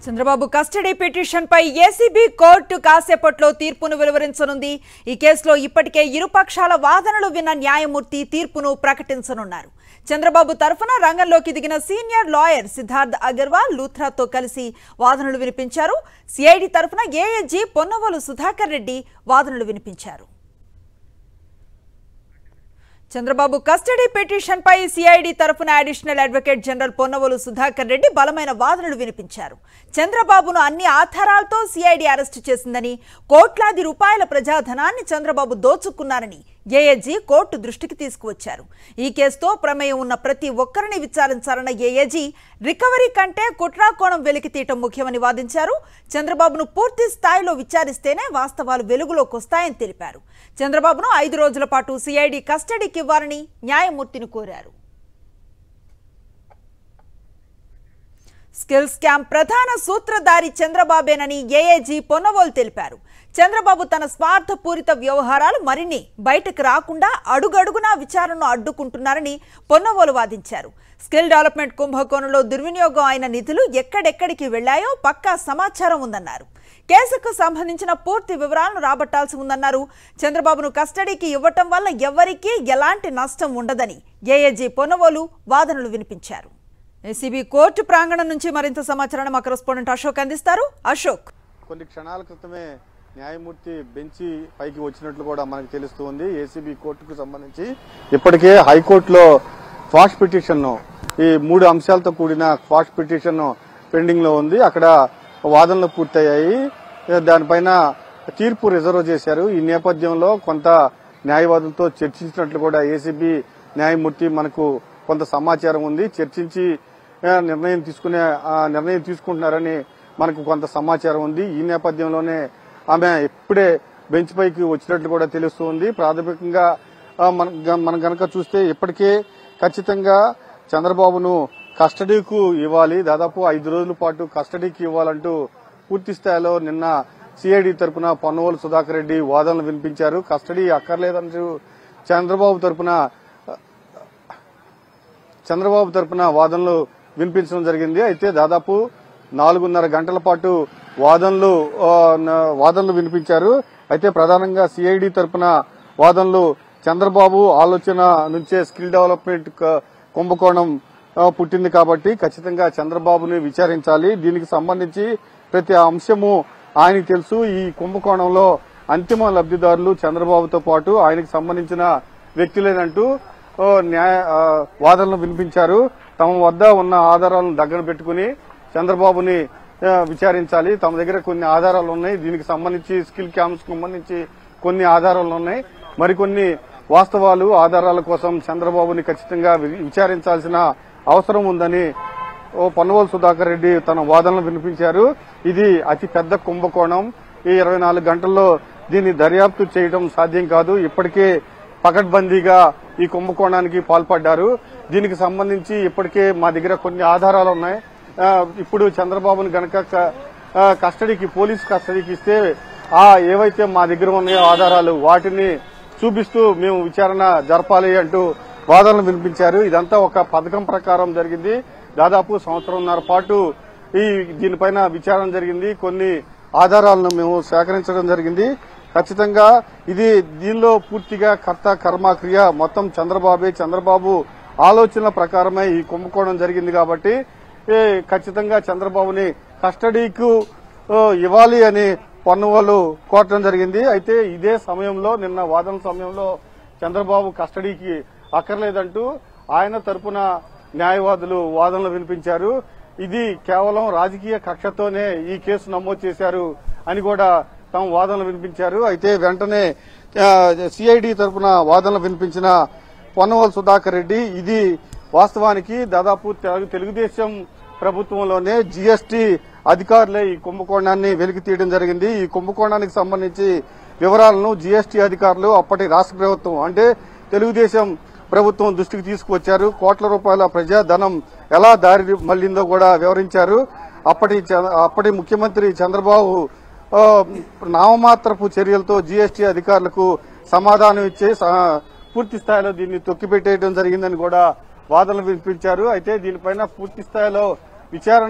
Chandrababu custody petition పై ACB court కాసేపట్లో తీర్పును వెలువరించనుంది ఈ కేసులో ఇప్పటికే ఇరుపక్షాల వాదనలు విన్న న్యాయమూర్తి తీర్పును ప్రకటించనున్నారు చంద్రబాబు తరఫున రంగంలోకి దిగిన సీనియర్ లాయర్ సిద్ధార్థ్ అగర్వాల్ లూథ్రాతో కలిసి వాదనలు వినిపించారు సిఐడి తరఫున ఏఎస్జీ పొన్నవోలు సుధాకర్ రెడ్డి వాదనలు వినిపించారు చంద్రబాబు కస్టడీ పిటిషన్ పై సిఐడి తరఫున additional advocate general Ponnavolu Sudhakar Reddy బలమైన వాదనలు వినిపించారు చంద్రబాబును అన్ని ఆధారాలతో సిఐడి అరెస్టు చేసిందని కోట్లాది రూపాయల ప్రజాధనాన్ని చంద్రబాబు దోచుకున్నారని ఏఏజీ కోర్టు దృష్టికి తీసుకువచ్చారు ఈ కేసుతో ప్రమేయం ఉన్న ప్రతి ఒక్కరిని విచారించాలన్న ఏఏజీ రికవరీ కంటే కుట్రాకోణం వెలికితీయటం ముఖ్యమని వాదించారు చంద్రబాబును పూర్తి స్థాయిలో విచారిస్తేనే వాస్తవాలు వెలుగులోకి వస్తాయని తెలిపారు చంద్రబాబును ఐదు రోజుల పాటు సిఐడి కస్టడీకి ఇవ్వాలని న్యాయమూర్తిని కోరారు స్కిల్ స్కామ్ ప్రధాన సూత్రధారి చంద్రబాబేనని ఏఏజీ పొన్నవోలు తెలిపారు చంద్రబాబు తన స్వార్థపూరిత వ్యవహారాలు మరిన్ని బయటకు రాకుండా అడుగడుగునా విచారణను అడ్డుకుంటున్నారని పొన్నవోలు వాదించారు స్కిల్ డెవలప్మెంట్ కుంభకోణంలో దుర్వినియోగం అయిన నిధులు ఎక్కడెక్కడికి వెళ్లాయో పక్కా సమాచారం ఉందన్నారు కేసుకు సంబంధించిన పూర్తి వివరాలను రాబట్టాల్సి ఉందన్నారు చంద్రబాబును కస్టడీకి ఇవ్వటం వల్ల ఎవరికీ ఎలాంటి నష్టం ఉండదని ఏఏజీ పొన్నవోలు వాదనలు వినిపించారు ఏసీబీ కోర్టు ప్రాంగణం నుంచి మరింత సమాచారాన్ని మా కరెస్పాండెంట్ అశోక్ అందిస్తారు అశోక్ కొన్ని క్షణాల క్రితమే న్యాయమూర్తి బెంచి పైకి వచ్చినట్లు కూడా మనకు తెలుస్తుంది ఏసీబీ కోర్టుకు సంబంధించి ఇప్పటికే హైకోర్టులో ఫాస్ట్ పిటిషన్ ఈ మూడు అంశాలతో కూడిన ఫాస్ట్ పిటిషన్ పెండింగ్ లో ఉంది అక్కడ వాదనలు పూర్తయ్యాయి దానిపైన తీర్పు రిజర్వ్ చేశారు ఈ నేపథ్యంలో కొంత న్యాయవాదులతో చర్చించినట్లు కూడా ఏసీబీ న్యాయమూర్తి మనకు కొంత సమాచారం ఉంది చర్చించి ఆ, నిర్ణయం తీసుకునే ఆ, నిర్ణయం తీసుకుంటున్నారని మనకు కొంత సమాచారం ఉంది ఈ నేపథ్యంలోనే ఆమె ఇప్పుడే బెంచ్ పైకి వచ్చినట్లు కూడా తెలుస్తుంది ప్రాథమికంగా ఆ, మన గ- మనం గనక చూస్తే ఇప్పటికే ఖచ్చితంగా చంద్రబాబును కస్టడీకు ఇవ్వాలి దాదాపు ఐదు రోజుల పాటు కస్టడీకి ఇవ్వాలంటూ పూర్తి స్థాయిలో నిన్న సిఐడి తరపున పొన్నవోలు సుధాకర్ రెడ్డి వాదనలు వినిపించారు కస్టడీ అక్కర్లేదంటూ చంద్రబాబు తరపున చంద్రబాబు తరపున వాదనలు వినిపించడం జరిగింది అయితే దాదాపు నాలుగున్నర గంటల పాటు వాదనలు ఆ, న- వాదనలు వినిపించారు అయితే ప్రధానంగా సిఐడి తరపున వాదనలు చంద్రబాబు ఆలోచన నుంచే స్కిల్ డెవలప్మెంట్ క- కుంభకోణం ఆ, పుట్టింది కాబట్టి ఖచ్చితంగా చంద్రబాబుని విచారించాలి దీనికి సంబంధించి ప్రతి అంశము ఆయనకు తెలుసు ఈ కుంభకోణంలో అంతిమ లబ్ధిదారులు చంద్రబాబుతో పాటు ఆయనకు సంబంధించిన వ్యక్తులేనంటూ ఓ న్యాయ ఆ, వాదనలు వినిపించారు తమ వద్ద ఉన్న ఆధారాలను దగ్గర పెట్టుకుని చంద్రబాబుని ఆ, విచారించాలి తమ దగ్గర కొన్ని ఆధారాలు ఉన్నాయి దీనికి సంబంధించి స్కిల్ క్యాంప్స్ సంబంధించి కొన్ని ఆధారాలు ఉన్నాయి మరికొన్ని వాస్తవాలు ఆధారాల కోసం చంద్రబాబుని ఖచ్చితంగా వి- విచారించాల్సిన అవసరం ఉందని ఓ పన్నవోలు సుధాకర్ రెడ్డి తన వాదనలు వినిపించారు ఇది అతి పెద్ద కుంభకోణం ఈ ఇరవై నాలుగు గంటల్లో దీన్ని దర్యాప్తు చేయడం సాధ్యం కాదు ఇప్పటికే పకడ్బందీగా ఈ కుంభకోణానికి పాల్పడ్డారు దీనికి సంబంధించి ఇప్పటికే మా దగ్గర కొన్ని ఆధారాలు ఉన్నాయి ఆ, ఇప్పుడు చంద్రబాబును గనక క- ఆ, కస్టడీకి పోలీస్ కస్టడీకి ఇస్తే ఆ ఏవైతే మా దగ్గర ఉన్నాయో ఆధారాలు వాటిని చూపిస్తూ మేము విచారణ జరపాలి అంటూ వాదనలు వినిపించారు ఇదంతా ఒక పథకం ప్రకారం జరిగింది దాదాపు సంవత్సరంన్నర పాటు ఈ దీనిపైన విచారణ జరిగింది కొన్ని ఆధారాలను మేము సేకరించడం జరిగింది ఖచ్చితంగా ఇది దీనిలో పూర్తిగా కర్త కర్మ క్రియ మొత్తం చంద్రబాబే చంద్రబాబు ఆలోచనల ప్రకారమే ఈ కుంభకోణం జరిగింది కాబట్టి ఏ, ఖచ్చితంగా చంద్రబాబుని కస్టడీకు ఓ, ఇవ్వాలి అని పొన్నవాళ్ళు కోరటం జరిగింది అయితే ఇదే సమయంలో నిన్న వాదన సమయంలో చంద్రబాబు కస్టడీకి అక్కర్లేదంటూ ఆయన తరపున న్యాయవాదులు వాదనలు వినిపించారు ఇది కేవలం రాజకీయ కక్షతోనే ఈ కేసు నమోదు చేశారు అని కూడా తాము వాదనలు వినిపించారు అయితే వెంటనే సిఐడి తరపున వాదనలు వినిపించిన పొన్నవల్ సుధాకర్ రెడ్డి ఇది వాస్తవానికి దాదాపు తెలు- తెలుగుదేశం ప్రభుత్వంలోనే జీఎస్టీ అధికారులే ఈ కుంభకోణాన్ని వెలికి తీయడం జరిగింది ఈ కుంభకోణానికి సంబంధించి వివరాలను జీఎస్టీ అధికారులు అప్పటి రాష్ట్ర ప్రభుత్వం అంటే తెలుగుదేశం ప్రభుత్వం దృష్టికి తీసుకువచ్చారు కోట్ల రూపాయల ప్రజాధనం ఎలా దారి మళ్లిందో కూడా వివరించారు అప్పటి చ- అప్పటి ముఖ్యమంత్రి చంద్రబాబు ఆ, నామమాత్రపు చర్యలతో జీఎస్టీ అధికారులకు సమాధానం ఇచ్చే స- పూర్తి స్థాయిలో దీన్ని తొక్కిపెట్టేయడం జరిగిందని కూడా వాదనలు వినిపించారు అయితే దీనిపైన పూర్తి స్థాయిలో విచారణ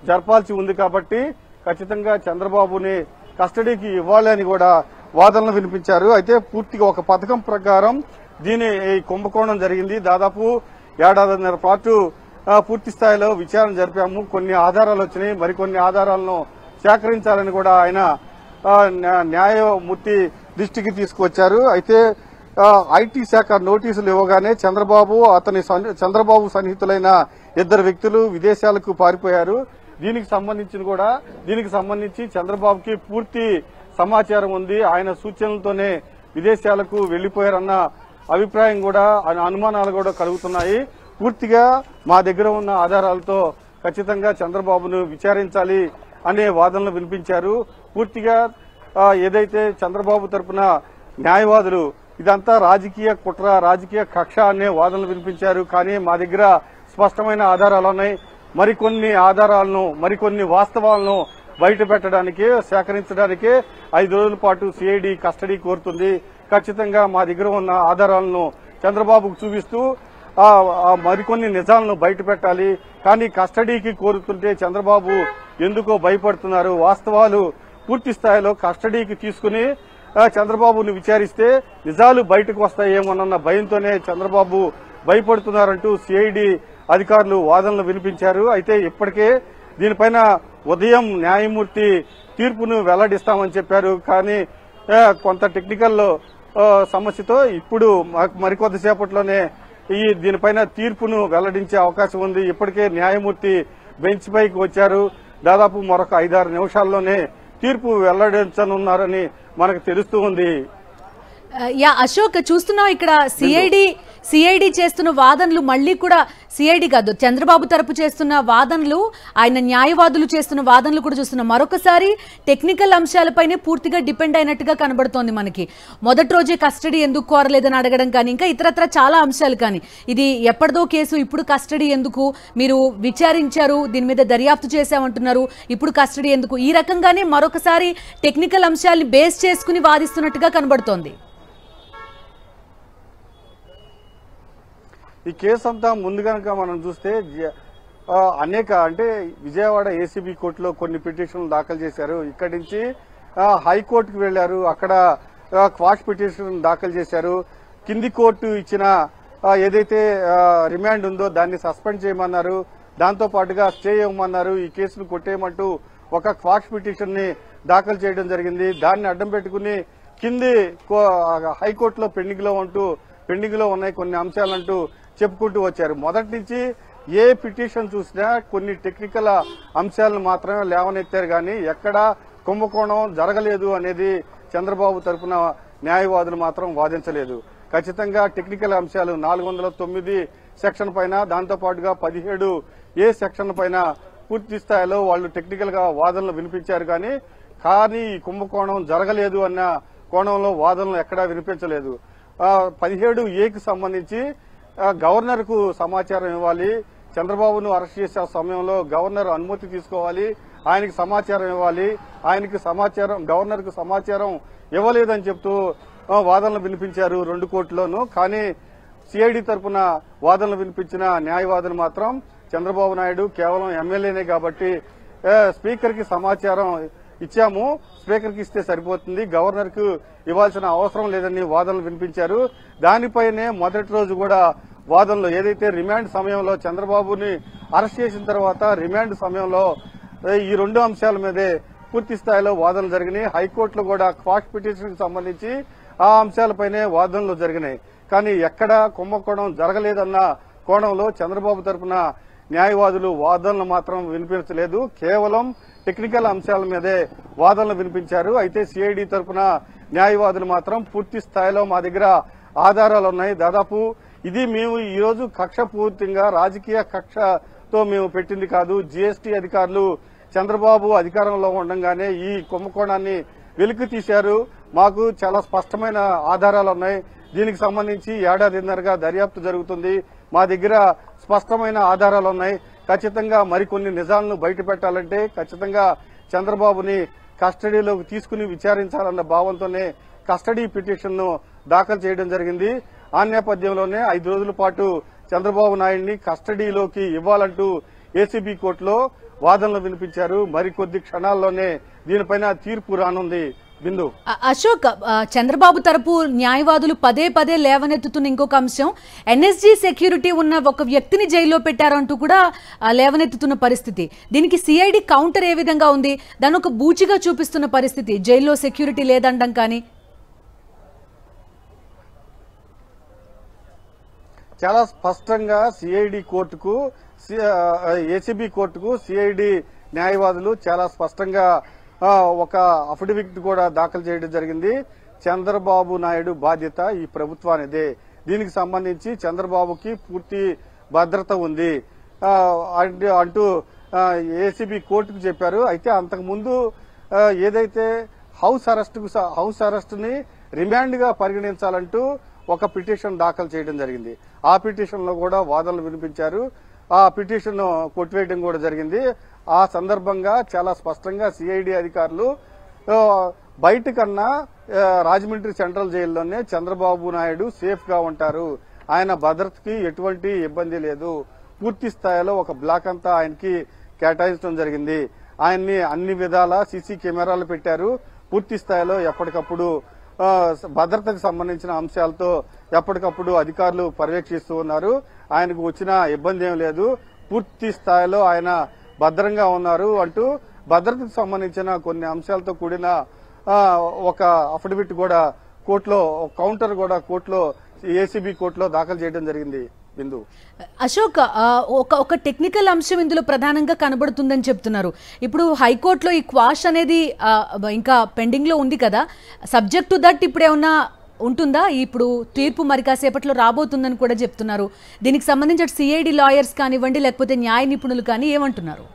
జరపాల్సి ఉంది కాబట్టి ఖచ్చితంగా చంద్రబాబుని కస్టడీకి ఇవ్వాలి అని కూడా వాదనలు వినిపించారు అయితే పూర్తిగా ఒక పథకం ప్రకారం దీని ఈ కుంభకోణం జరిగింది దాదాపు ఏడాదిన్నర పాటు ఆ, పూర్తి స్థాయిలో విచారణ జరిపాము కొన్ని ఆధారాలు వచ్చినాయి మరికొన్ని ఆధారాలను సేకరించాలని కూడా ఆయన ఆ, న్యా- న్యాయమూర్తి దృష్టికి తీసుకువచ్చారు అయితే ఆ, ఐటీ శాఖ నోటీసులు ఇవ్వగానే చంద్రబాబు అతని సన్ని- చంద్రబాబు సన్నిహితులైన ఇద్దరు వ్యక్తులు విదేశాలకు పారిపోయారు దీనికి సంబంధించిన కూడా దీనికి సంబంధించి చంద్రబాబుకి పూర్తి సమాచారం ఉంది ఆయన సూచనలతోనే విదేశాలకు వెళ్లిపోయారన్న అభిప్రాయం కూడా అను- అనుమానాలు కూడా కలుగుతున్నాయి పూర్తిగా మా దగ్గర ఉన్న ఆధారాలతో ఖచ్చితంగా చంద్రబాబును విచారించాలి అనే వాదనలు వినిపించారు పూర్తిగా ఆ, ఏదైతే చంద్రబాబు తరపున న్యాయవాదులు ఇదంతా రాజకీయ కుట్ర రాజకీయ కక్ష అనే వాదనలు వినిపించారు కానీ మా దగ్గర స్పష్టమైన ఆధారాలు ఉన్నాయి మరికొన్ని ఆధారాలను మరికొన్ని వాస్తవాలను బయట పెట్టడానికి సేకరించడానికి ఐదు రోజుల పాటు సిఐడి కస్టడీ కోరుతుంది ఖచ్చితంగా మా దగ్గర ఉన్న ఆధారాలను చంద్రబాబుకు చూపిస్తూ ఆ ఆ మరికొన్ని నిజాలను బయట పెట్టాలి కానీ కస్టడీకి కోరుతుంటే చంద్రబాబు ఎందుకో భయపడుతున్నారు వాస్తవాలు పూర్తి స్థాయిలో కస్టడీకి తీసుకుని ఆ, చంద్రబాబును విచారిస్తే నిజాలు బయటకు వస్తాయేమోనన్న భయంతోనే చంద్రబాబు భయపడుతున్నారంటూ సిఐడి అధికారులు వాదనలు వినిపించారు అయితే ఇప్పటికే దీనిపైన ఉదయం న్యాయమూర్తి తీర్పును వెల్లడిస్తామని చెప్పారు కానీ ఆ, కొంత టెక్నికల్ ఆ, సమస్యతో ఇప్పుడు మ- మరికొద్దిసేపట్లోనే ఈ దీనిపైన తీర్పును వెల్లడించే అవకాశం ఉంది ఇప్పటికే న్యాయమూర్తి బెంచ్ పైకి వచ్చారు దాదాపు మరొక ఐదారు నిమిషాల్లోనే తీర్పు వెల్లడించనున్నారని మనకు తెలుస్తూ ఉంది ఆ, యా అశోక్ చూస్తున్నాం ఇక్కడ సిఐడి సిఐడి చేస్తున్న వాదనలు మళ్ళీ కూడా సిఐడి కాదు చంద్రబాబు తరపు చేస్తున్న వాదనలు ఆయన న్యాయవాదులు చేస్తున్న వాదనలు కూడా చూస్తున్నాం మరొకసారి టెక్నికల్ అంశాలపైనే పూర్తిగా డిపెండ్ అయినట్టుగా కనబడుతోంది మనకి మొదటి రోజే కస్టడీ ఎందుకు కోరలేదని అడగడం కానీ ఇంకా ఇతరత్ర చాలా అంశాలు కానీ ఇది ఎప్పటిదో కేసు ఇప్పుడు కస్టడీ ఎందుకు మీరు విచారించారు దీని మీద దర్యాప్తు చేశామంటున్నారు ఇప్పుడు కస్టడీ ఎందుకు ఈ రకంగానే మరొకసారి టెక్నికల్ అంశాల్ని బేస్ చేసుకుని వాదిస్తున్నట్టుగా కనబడుతోంది ఈ కేసు అంతా ముందు కనుక మనం చూస్తే జ- ఆ, అనేక అంటే విజయవాడ ఏసీబీ కోర్టులో కొన్ని పిటిషన్లు దాఖలు చేశారు ఇక్కడి నుంచి ఆ, హైకోర్టుకు వెళ్లారు అక్కడ ఆ, క్వాష్ పిటిషన్ దాఖలు చేశారు కింది కోర్టు ఇచ్చిన ఆ, ఏదైతే ఆ, రిమాండ్ ఉందో దాన్ని సస్పెండ్ చేయమన్నారు దాంతో పాటుగా స్టే ఇవ్వమన్నారు ఈ కేసును కొట్టేయమంటూ ఒక క్వాష్ పిటిషన్ ని దాఖలు చేయడం జరిగింది దాన్ని అడ్డం పెట్టుకుని కింది కో- హైకోర్టులో పెండింగ్ లో ఉంటూ పెండింగ్ లో ఉన్నాయి కొన్ని అంశాలంటూ చెప్పుకుంటూ వచ్చారు మొదటి నుంచి ఏ పిటిషన్ చూసినా కొన్ని టెక్నికల్ అంశాలను మాత్రమే లేవనెత్తారు కానీ ఎక్కడా కుంభకోణం జరగలేదు అనేది చంద్రబాబు తరఫున న్యాయవాదులు మాత్రం వాదించలేదు ఖచ్చితంగా టెక్నికల్ అంశాలు నాలుగు వందల తొమ్మిది సెక్షన్ పైన దాంతో పాటుగా పదిహేడు ఏ సెక్షన్ పైన పూర్తి స్థాయిలో వాళ్ళు టెక్నికల్ గా వాదనలు వినిపించారు కానీ కానీ ఈ కుంభకోణం జరగలేదు అన్న కోణంలో వాదనలు ఎక్కడా వినిపించలేదు ఆ, పదిహేడు ఏకి సంబంధించి ఆ, గవర్నర్ కు సమాచారం ఇవ్వాలి చంద్రబాబును అరెస్ట్ చేసే సమయంలో గవర్నర్ అనుమతి తీసుకోవాలి ఆయనకి సమాచారం ఇవ్వాలి ఆయనకి సమాచారం గవర్నర్ కు సమాచారం ఇవ్వలేదని చెప్తూ ఆ, వాదనలు వినిపించారు రెండు కోర్టులోనూ కానీ సిఐడి తరపున వాదనలు వినిపించిన న్యాయవాదులు మాత్రం చంద్రబాబు నాయుడు కేవలం ఎమ్మెల్యేనే కాబట్టి ఏ, స్పీకర్ కి సమాచారం ఇచ్చాము స్పీకర్ కి ఇస్తే సరిపోతుంది గవర్నర్ కు ఇవ్వాల్సిన అవసరం లేదని వాదనలు వినిపించారు దానిపైనే మొదటి రోజు కూడా వాదనలు ఏదైతే రిమాండ్ సమయంలో చంద్రబాబుని అరెస్ట్ చేసిన తర్వాత రిమాండ్ సమయంలో ఏ, ఈ రెండు అంశాల మీదే పూర్తి స్థాయిలో వాదనలు జరిగినాయి హైకోర్టులో కూడా క్వాష్ పిటిషన్ కి సంబంధించి ఆ అంశాలపైనే వాదనలు జరిగినాయి కానీ ఎక్కడా కుంభకోణం జరగలేదన్న కోణంలో చంద్రబాబు తరపున న్యాయవాదులు వాదనలు మాత్రం వినిపించలేదు కేవలం టెక్నికల్ అంశాల మీదే వాదనలు వినిపించారు అయితే సిఐడి తరపున న్యాయవాదులు మాత్రం పూర్తి స్థాయిలో మా దగ్గర ఆధారాలు ఉన్నాయి దాదాపు ఇది మేము ఈ రోజు కక్ష పూర్తిగా రాజకీయ కక్షతో మేము పెట్టింది కాదు జీఎస్టీ అధికారులు చంద్రబాబు అధికారంలో ఉండగానే ఈ కుంభకోణాన్ని వెలికి తీశారు మాకు చాలా స్పష్టమైన ఆధారాలు ఉన్నాయి దీనికి సంబంధించి ఏడాదిన్నరగా దర్యాప్తు జరుగుతుంది మా దగ్గర స్పష్టమైన ఆధారాలు ఉన్నాయి ఖచ్చితంగా మరికొన్ని నిజాలను బయట పెట్టాలంటే ఖచ్చితంగా చంద్రబాబుని కస్టడీలోకి తీసుకుని విచారించాలన్న భావంతోనే కస్టడీ పిటిషన్ ను దాఖలు చేయడం జరిగింది ఆ నేపథ్యంలోనే ఐదు రోజుల పాటు చంద్రబాబు నాయుడిని కస్టడీలోకి ఇవ్వాలంటూ ఏసీబీ కోర్టులో వాదనలు వినిపించారు మరికొద్ది క్షణాల్లోనే దీనిపైన తీర్పు రానుంది బిందు అ- అశోక్ ఆ, చంద్రబాబు తరపు న్యాయవాదులు పదే పదే లేవనెత్తుతున్న ఇంకొక అంశం ఎన్ఎస్జీ సెక్యూరిటీ ఉన్న ఒక వ్యక్తిని జైల్లో పెట్టారంటూ కూడా ఆ, లేవనెత్తుతున్న పరిస్థితి దీనికి సిఐడి కౌంటర్ ఏ విధంగా ఉంది దాన్ని ఒక బూచిగా చూపిస్తున్న పరిస్థితి జైల్లో సెక్యూరిటీ లేదండం కానీ చాలా స్పష్టంగా సిఐడి కోర్టుకు ఏసీబీ కోర్టుకు సిఐడి న్యాయవాదులు చాలా స్పష్టంగా ఆ, ఒక అఫిడవిట్ కూడా దాఖలు చేయడం జరిగింది చంద్రబాబు నాయుడు బాధ్యత ఈ ప్రభుత్వానిదే దీనికి సంబంధించి చంద్రబాబుకి పూర్తి భద్రత ఉంది ఆ, అంటూ అంటూ ఏసీబీ కోర్టుకు చెప్పారు అయితే అంతకుముందు ఆ, ఏదైతే హౌస్ అరెస్ట్ హౌస్ అరెస్ట్ ని రిమాండ్ గా పరిగణించాలంటూ ఒక పిటిషన్ దాఖలు చేయడం జరిగింది ఆ పిటిషన్ లో కూడా వాదనలు వినిపించారు ఆ పిటిషన్ కొట్టివేయడం కూడా జరిగింది ఆ సందర్భంగా చాలా స్పష్టంగా సిఐడి అధికారులు ఆ, బయట కన్నా ఆ, రాజమండ్రి సెంట్రల్ జైల్లోనే చంద్రబాబు నాయుడు సేఫ్ గా ఉంటారు ఆయన భద్రతకి ఎటువంటి ఇబ్బంది లేదు పూర్తి స్థాయిలో ఒక బ్లాక్ అంతా ఆయనకి కేటాయించడం జరిగింది ఆయన్ని అన్ని విధాల సీసీ కెమెరాలు పెట్టారు పూర్తి స్థాయిలో ఎప్పటికప్పుడు ఆ, భద్రతకు సంబంధించిన అంశాలతో ఎప్పటికప్పుడు అధికారులు పర్యవేక్షిస్తూ ఉన్నారు ఆయనకు వచ్చిన ఇబ్బంది ఏం లేదు పూర్తి స్థాయిలో ఆయన భద్రంగా ఉన్నారు అంటూ భద్రతకు సంబంధించిన కొన్ని అంశాలతో కూడిన ఆ, ఒక అఫిడవిట్ కూడా కోర్టులో కౌంటర్ కూడా కోర్టులో ఏసీబీ కోర్టులో దాఖలు చేయడం జరిగింది బిందు అశోక్ ఆ, ఒక ఒక టెక్నికల్ అంశం ఇందులో ప్రధానంగా కనబడుతుందని చెప్తున్నారు ఇప్పుడు హైకోర్టులో ఈ క్వాష్ అనేది ఆ, ఇంకా పెండింగ్ లో ఉంది కదా సబ్జెక్ట్ టు దట్ ఇప్పుడు ఏమన్నా ఉంటుందా ఇప్పుడు తీర్పు మరి కాసేపట్లో రాబోతుందని కూడా చెప్తున్నారు దీనికి సంబంధించి సిఐడి లాయర్స్ కానివ్వండి లేకపోతే న్యాయ నిపుణులు కానీ ఏమంటున్నారు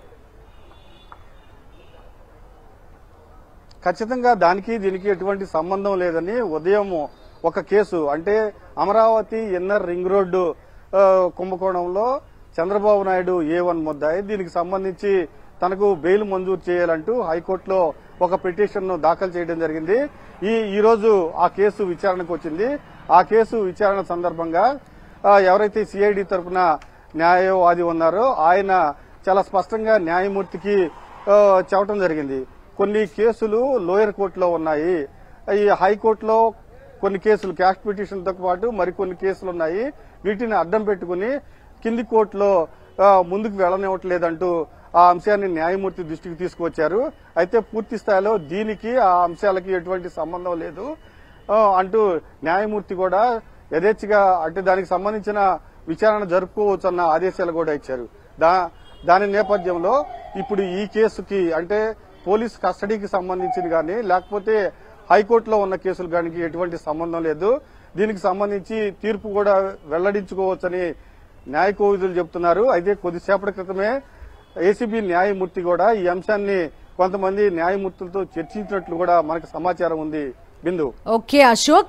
ఖచ్చితంగా దానికి దీనికి ఎటువంటి సంబంధం లేదని ఉదయం ఒక కేసు అంటే అమరావతి ఇన్నర్ రింగ్ రోడ్డు ఆ, కుంభకోణంలో చంద్రబాబు నాయుడు ఏ వన్ ముద్దాయి దీనికి సంబంధించి తనకు బెయిల్ మంజూరు చేయాలంటూ హైకోర్టులో ఒక పిటిషన్ ను దాఖలు చేయడం జరిగింది ఈ ఈ రోజు ఆ కేసు విచారణకు వచ్చింది ఆ కేసు విచారణ సందర్భంగా ఆ, ఎవరైతే సిఐడి తరఫున న్యాయవాది ఉన్నారో ఆయన చాలా స్పష్టంగా న్యాయమూర్తికి ఆ, చెప్పడం జరిగింది కొన్ని కేసులు లోయర్ కోర్టులో ఉన్నాయి ఈ హైకోర్టులో కొన్ని కేసులు క్యాస్ట్ పిటిషన్ తో పాటు మరికొన్ని కేసులు ఉన్నాయి వీటిని అడ్డం పెట్టుకుని కింది కోర్టులో ఆ, ముందుకు వెళ్ళనివ్వట్లేదంటూ ఆ అంశాన్ని న్యాయమూర్తి దృష్టికి తీసుకువచ్చారు అయితే పూర్తి స్థాయిలో దీనికి ఆ అంశాలకి ఎటువంటి సంబంధం లేదు ఆ, అంటూ న్యాయమూర్తి కూడా యథేచ్ఛగా అంటే దానికి సంబంధించిన విచారణ జరుపుకోవచ్చు అన్న ఆదేశాలు కూడా ఇచ్చారు దా దాని నేపథ్యంలో ఇప్పుడు ఈ కేసుకి అంటే పోలీస్ కస్టడీకి సంబంధించింది కానీ లేకపోతే హైకోర్టులో ఉన్న కేసులు కానీ ఎటువంటి సంబంధం లేదు దీనికి సంబంధించి తీర్పు కూడా వెల్లడించుకోవచ్చని న్యాయ కోవిదులు చెప్తున్నారు అయితే కొద్దిసేపటి క్రితమే ఏసీబీ న్యాయమూర్తి కూడా ఈ అంశాన్ని కొంతమంది న్యాయమూర్తులతో చర్చించినట్లు కూడా మనకు సమాచారం ఉంది బిందు ఓకే అశోక్